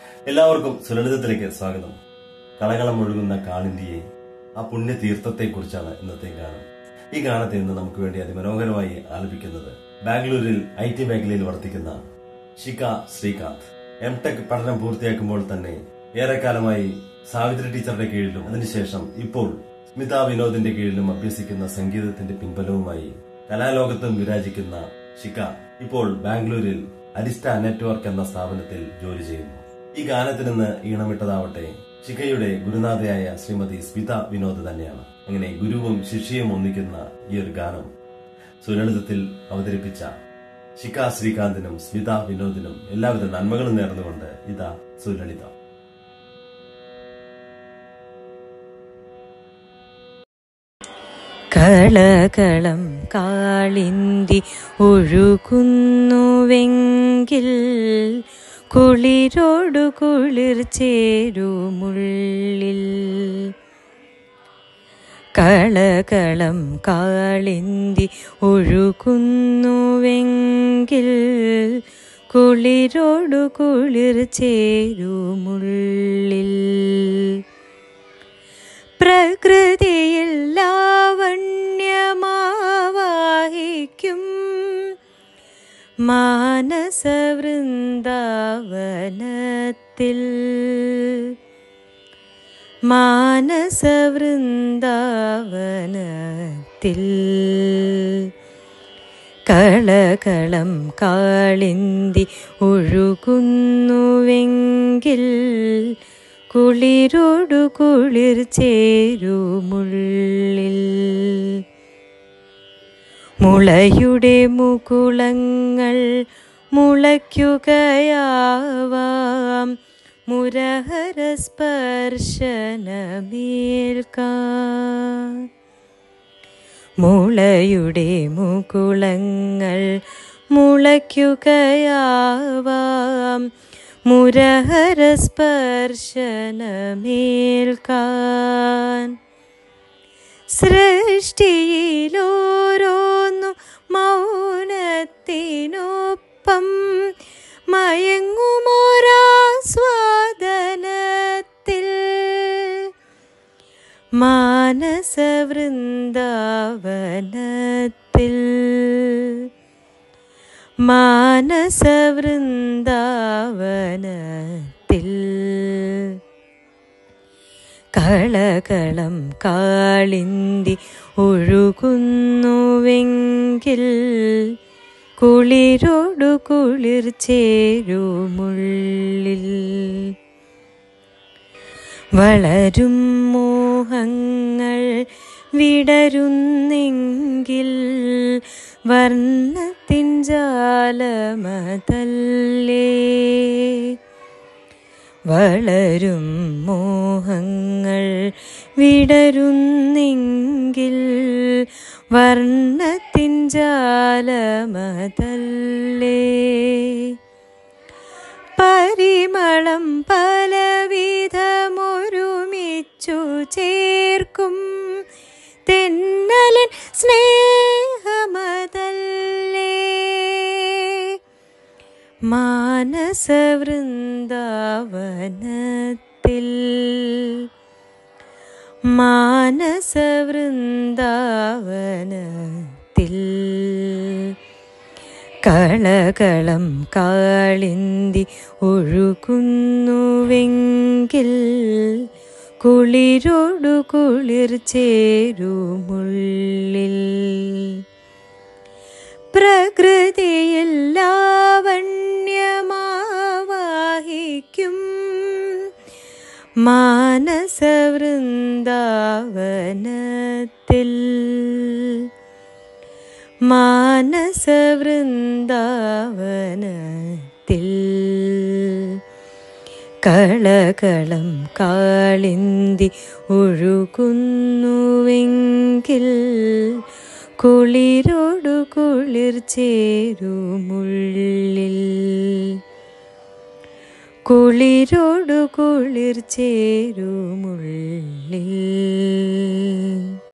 എല്ലാവർക്കും സുലളിതത്തിലേക്ക് സ്വാഗതം കളകളം ഒഴുകുന്ന കാളിന്തിയെ ആ പുണ്യ തീർത്ഥത്തെക്കുറിച്ചാണ് ഇന്നത്തെ ഗാനം ഈ ഗാനത്തെ ഇന്ന് നമുക്ക് വേണ്ടി അതിമനോഹരമായി ആലപിക്കുന്നത് ബാംഗ്ലൂരിൽ ഐ ടി മേഖലയിൽ വർത്തിക്കുന്ന ഷിക ശ്രീകാന്ത് എം ടെക് പഠനം പൂർത്തിയാക്കുമ്പോൾ തന്നെ ഏറെക്കാലമായി സാവിത്രി ടീച്ചറുടെ കീഴിലും അതിനുശേഷം ഇപ്പോൾ സ്മിത വിനോദിന്റെ കീഴിലും അഭ്യസിക്കുന്ന സംഗീതത്തിന്റെ പിൻബലവുമായി കലാലോകത്തും വിരാജിക്കുന്ന ഷിക ഇപ്പോൾ ബാംഗ്ലൂരിൽ അരിസ്റ്റ നെറ്റ്വർക്ക് എന്ന സ്ഥാപനത്തിൽ ജോലി ചെയ്യുന്നു ഈ ഗാനത്തിൽ നിന്ന് ഈണമിട്ടതാവട്ടെ ശിഖയുടെ ഗുരുനാഥയായ ശ്രീമതി സ്മിത വിനോദ് തന്നെയാണ് അങ്ങനെ ഗുരുവും ശിഷ്യയും ഒന്നിക്കുന്ന ഈ ഒരു ഗാനം സുലളിതത്തിൽ അവതരിപ്പിച്ച ശിഖ ശ്രീകാന്തിനും സ്മിത വിനോദിനും എല്ലാവിധ നന്മകളും നേർന്നുകൊണ്ട് ഇതാ സുലളിതം കളകളം കാളിന്തി ഒഴുകുന്നുവെങ്കിൽ കുളിരോടു കുളിർ ചേരുമുള്ളിൽ കളകളം കാളിന്തി ഒഴുകുന്നുവെങ്കിൽ കുളിരോടു കുളിർ ചേരുമുള്ളിൽ പ്രകൃതിയിൽ ലാവണ്യമാവാഹിക്കും മാനസവൃന്ദാവനത്തിൽ മാനസവൃന്ദാവനത്തിൽ കളകളം കാളിന്തി ഒഴുകുന്നുവെങ്കിൽ കുളിരോടു കുളിർ ചേരുമുള്ളിൽ മുളയുടെ മുകുളങ്ങൾ മുളയ്ക്കുകയാവാം മുരഹര സ്പർശനമേൽക്കാം മുളയുടെ മുകുളങ്ങൾ മുളയ്ക്കുകയാവാം മുരഹര സ്പർശനമേൽക്കാൻ സൃഷ്ടിയിലോരോന്നു മൗനത്തിനൊപ്പം മയങ്ങുമൊരാസ്വാദനത്തിൽ മാനസവൃന്ദാവനത്തിൽ മാനസവൃന്ദാവനത്തിൽ കളകളം കാളിന്തി ഒഴുകുന്നുവെങ്കിൽ കുളിരോടു കുളിർ ചേരുമുള്ളിൽ വളരും മോഹങ്ങൾ വിടരുന്നെങ്കിൽ വർണ്ണത്തിൻ ജാലമതല്ലേ വളരും മോഹങ്ങൾ വിടരുന്നെങ്കിൽ വർണ്ണത്തിൻ ജാലമതല്ലേ പരിമളം പലവിധമൊരുമിച്ചു ചേർക്കും തെന്നലൻ സ്നേഹമതല്ലേ മാനസവൃന്ദാവനത്തിൽ മാനസവൃന്ദാവനത്തിൽ കളകളം കാളിന്തി ഒഴുകുന്നുവെങ്കിൽ കുളിരോടു കുളിർ ചേരുമുള്ളിൽ പ്രകൃതിയിൽ ലാവണ്യമാവാഹിക്കും മാനസവൃന്ദാവനത്തിൽ മാനസവൃന്ദാവനത്തിൽ കളകളം കാളിന്തി ഒഴുകുന്നുവെങ്കിൽ കുളിരോടു കുളിർ ചേരുമുള്ളിൽ കുളിരോടു കുളിർ ചേരുമുള്ളിൽ